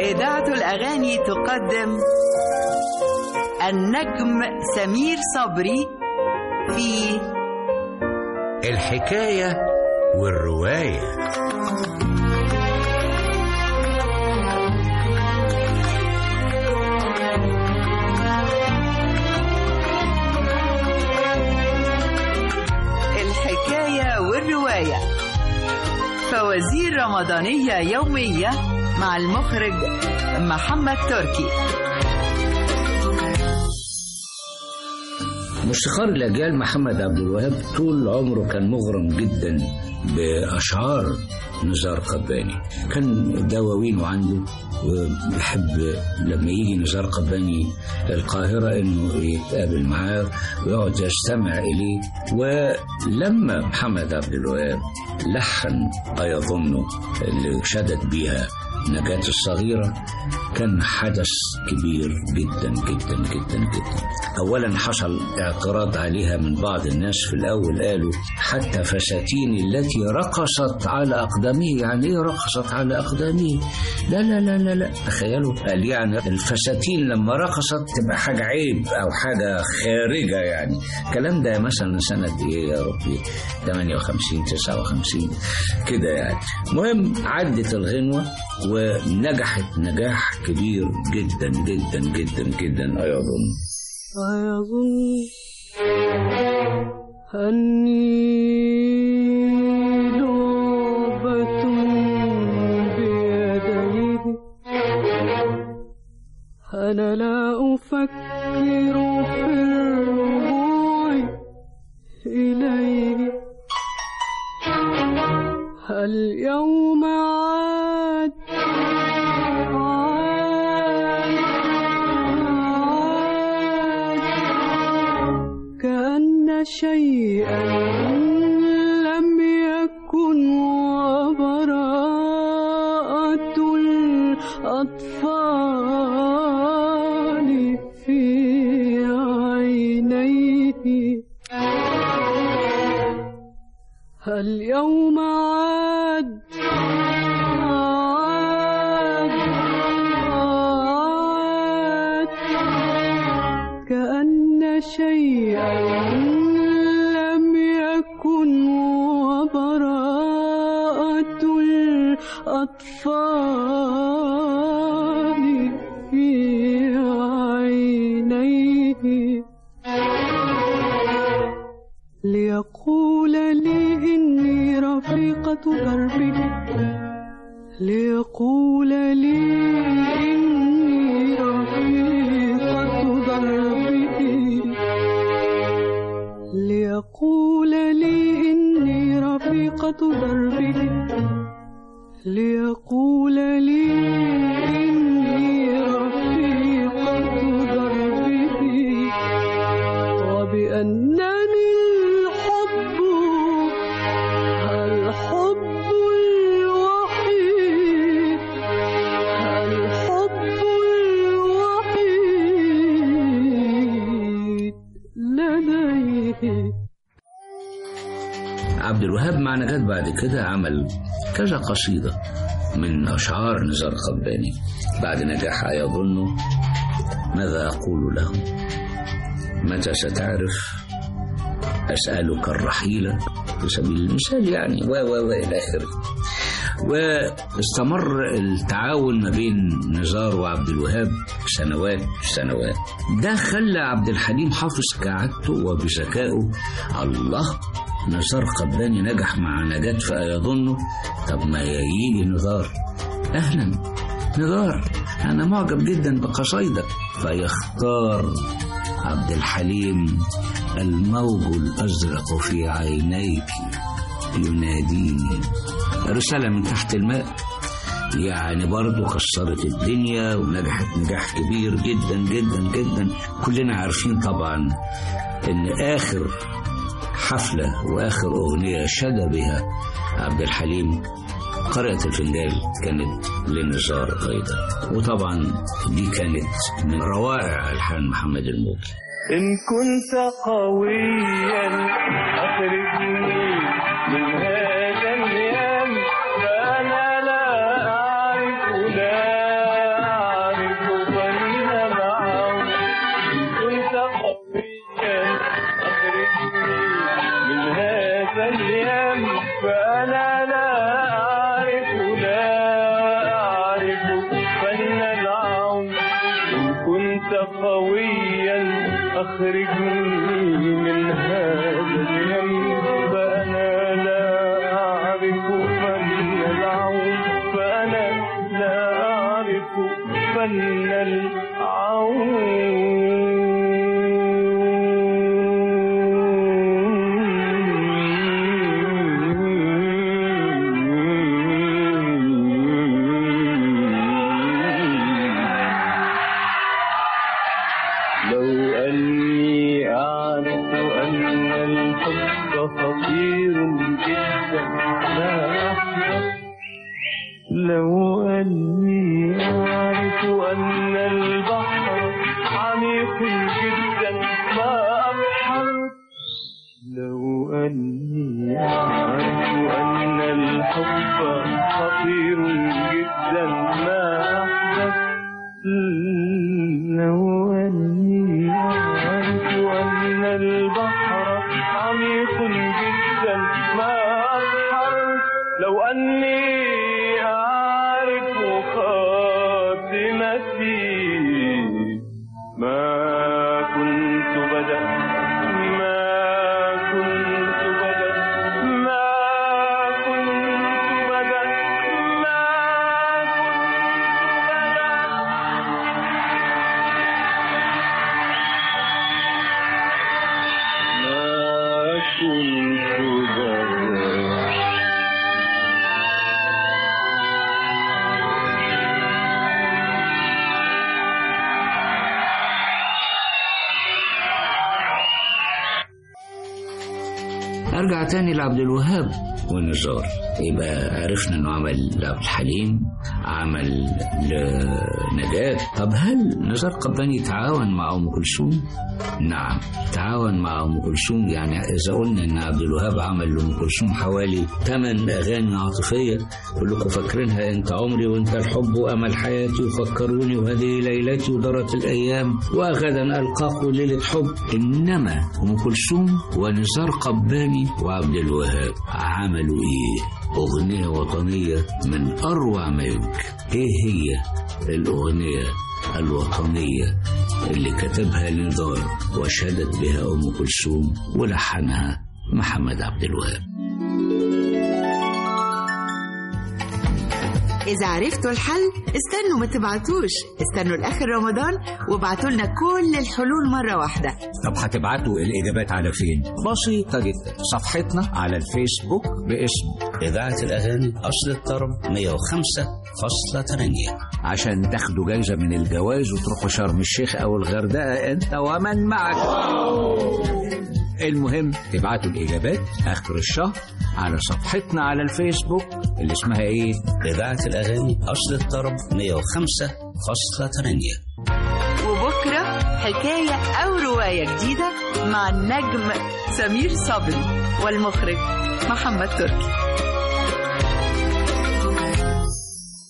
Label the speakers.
Speaker 1: إذاعة الأغاني تقدم النجم سمير صبري في
Speaker 2: الحكاية والرواية
Speaker 1: الحكاية والرواية فوازير رمضانية يومية مع المخرج محمد تركي
Speaker 3: موسيقار الأجيال محمد عبد الوهاب طول عمره كان مغرم جدا بأشعار نزار قباني كان دواوينه عنده وبيحب لما يجي نزار قباني القاهرة انه يتقابل معاه ويقعد يستمع اليه ولما محمد عبد الوهاب لحن أيظنه اللي شدت بيها نجاة الصغيرة كان حدث كبير جدا جدا جدا جدا أولا حصل اعتراض عليها من بعض الناس في الأول قالوا حتى فساتين التي رقصت على أقدامه يعني إيه رقصت على أقدامه لا لا لا لا لا تخيلوا قال يعني الفساتين لما رقصت تبقى حاجة عيب أو حاجة خارجة يعني الكلام ده مثلا سنة إيه يا ربي 58 59 كده يعني المهم عدت الغنوة ونجحت نجاح كبير جدا جدا جدا جدا أيظن
Speaker 4: أيظن أني لعبة بيديه أنا لا أفكر في الرجوع إليه اليوم عاد كأن شيئا لم يكن وبراءة الأطفال في عينيه اليوم عاد عاد عاد كأن شيئا لم يكن وبراءة الأطفال في عينيه ليقول لي إني رفيقة دربه ليقول لي إني رفيقة دربه ليقول لي إني رفيقة دربه ليقول لي إني رفيقة دربه وبأنني الحب الحب الوحيد الحب الوحيد لديه
Speaker 3: عبد الوهاب مع نجاة بعد كده عمل كذا قصيدة من أشعار نزار قباني بعد نجاح يظن ماذا أقول له متى ستعرف أسألك الرحيل في سبيل المثال يعني و و و إلى آخره واستمر التعاون ما بين نزار وعبد الوهاب سنوات سنوات ده خلى عبد الحليم حافظ كعادته وبذكائه الله نزار قباني نجح مع نجاة فيظنه طب ما يجي نزار أهلا نزار أنا معجب جدا بقصايدك فيختار عبد الحليم الموج الأزرق في عينيك يناديني رسالة من تحت الماء يعني برضه كسرت الدنيا ونجحت نجاح كبير جدا جدا جدا كلنا عارفين طبعا ان اخر حفلة واخر اغنية شد بها عبد الحليم قارئة الفنجان كانت لنزار أيضا وطبعا دي كانت من روائع ألحان محمد الموجي
Speaker 5: إن كنت قويا أخرجني من هذا اليم فأنا لا أعرف لا أخرجني من هذا اليم فأنا لا أعرف لا أعرف فن العون إن كنت قويا أخرجني من هذا الهم فأنا لا أعرف فن العون فأنا لا أعرف فن العون لو أني أعرف أن الحب خطير جدا ما أحببت لو أني أعرف أن البحر عميق جدا ما أبحرت لو أني أعرف أن الحب خطير جدا ما أحببت لو أني أعرف أن البحر عميق جدا ما أبحرت لو أني أعرف خاتمتي ما كنت بدأت ما كنت بدأت ما كنت بدأت ما كنت بدأت ما كنت بدأت
Speaker 3: ارجع تاني لعبد الوهاب والنزار يبقى عرفنا انه عمل لعبد الحليم عمل لنجاة طب هل نزار قباني تعاون مع ام كلثوم؟ نعم تعاون مع ام كلثوم يعني اذا قلنا ان عبد الوهاب عمل لام كلثوم حوالي 8 اغاني عاطفيه كلكم فاكرينها انت عمري وانت الحب وامل حياتي وفكروني وهذه ليلتي ودارت الايام وغدا القاك ليله حب انما ام كلثوم ونزار قباني وعبد الوهاب عملوا ايه؟ اغنيه وطنيه من اروع ما يمكن ايه هي الاغنيه الوطنيه اللي كتبها نزار وشهدت بها ام كلثوم ولحنها محمد عبد الوهاب
Speaker 1: إذا عرفتوا الحل استنوا ما تبعتوش استنوا لآخر رمضان وابعتوا لنا كل الحلول مرة واحدة
Speaker 3: طب هتبعتوا الإجابات على فين؟ بسيطة جدا صفحتنا على الفيسبوك باسم
Speaker 2: إذاعة الأغاني أصل الطرب 105.8
Speaker 3: عشان تاخدوا جايزة من الجواز وتروحوا شرم الشيخ أو الغردقة أنت ومن معك المهم تبعتوا الإجابات آخر الشهر على صفحتنا على الفيسبوك اللي اسمها إيه؟
Speaker 2: إذاعة الأغاني أصل الطرب 105.8
Speaker 1: وبكرة حكاية أو رواية جديدة مع النجم سمير صبري والمخرج محمد تركي